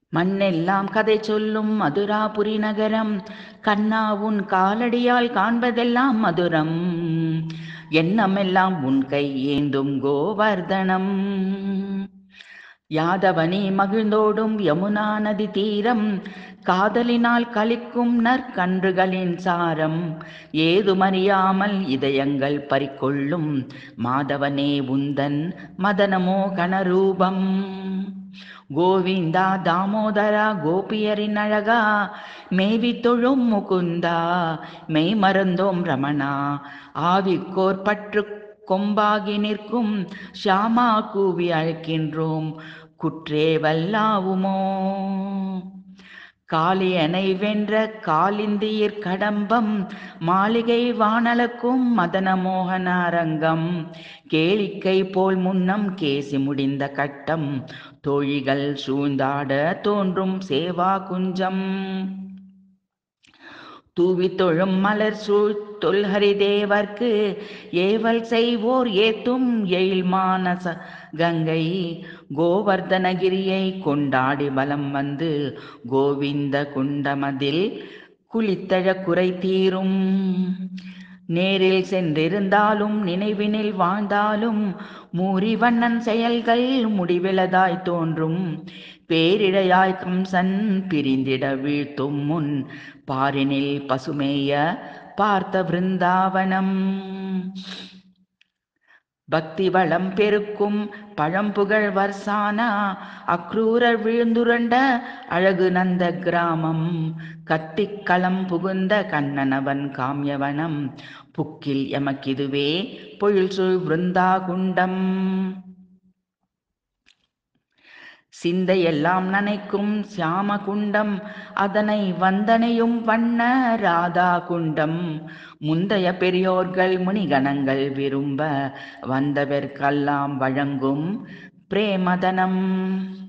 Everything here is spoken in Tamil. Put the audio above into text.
மண்ணெல்லாம் கதை சொல்லும் மதுராபுரி நகரம் கண்ணா உன் காலடியால் காண்பதெல்லாம் மதுரம் எண்ணமெல்லாம் உன் கை ஏந்தும் கோவர்தனம் யாதவனே மகிழ்ந்தோடும் யமுனா நதி தீரம் காதலினால் கலிக்கும் நற்கன்றுகளின் சாரம் ஏதுமறியாமல் இதயங்கள் பறிக்கொள்ளும் மாதவனே உந்தன் மதனமோ கனரூபம் கோவிந்தா தாமோதரா கோபியரின் அழகா மேவி தொழும் முகுந்தா மெய் மறந்தோம் ரமணா ஆவிக்கோர் பற்று கொம்பாகி நிற்கும் ஷாமா கூவி அழைக்கின்றோம் குற்றே வல்லாவுமோ காளியனை வென்ற காலிந்தியர் கடம்பம் மாளிகை வானலக்கும் மதன மோகன அரங்கம் கேளிக்கை போல் முன்னம் கேசி முடிந்த கட்டம் தோழிகள் சூழ்ந்தாட தோன்றும் சேவா குஞ்சம் தூவி தொழும் மலர் சூழ் தொல்ஹரி தேவர்க்கு ஏவல் செய்வோர் ஏத்தும் எயில் மானச கங்கை கோவர்தனகிரியை கொண்டாடி பலம் வந்து கோவிந்த குண்டமதில் குளித்தழ குறை தீரும் நேரில் சென்றிருந்தாலும் நினைவினில் வாழ்ந்தாலும் மூரிவண்ணன் செயல்கள் முடிவிலதாய் தோன்றும் பேரிழையாய் கம்சன் பிரிந்திட வீழ்த்தும் முன் பாரினில் பசுமேய பார்த்த பிருந்தாவனம் பக்தி வளம் பெருக்கும் பழம்புகழ் வர்சானா அக்ரூரர் விழுந்துரண்ட அழகு நந்த கிராமம் கத்திக் களம் புகுந்த கண்ணனவன் காமியவனம் புக்கில் எமக்கிதுவே பொழில் சூழ் பிருந்தா குண்டம் சிந்தையெல்லாம் நனைக்கும் சியாம குண்டம் அதனை வந்தனையும் வண்ண ராதா குண்டம் முந்தைய பெரியோர்கள் முனிகணங்கள் விரும்ப வந்தவர்க்கெல்லாம் வழங்கும் பிரேமதனம்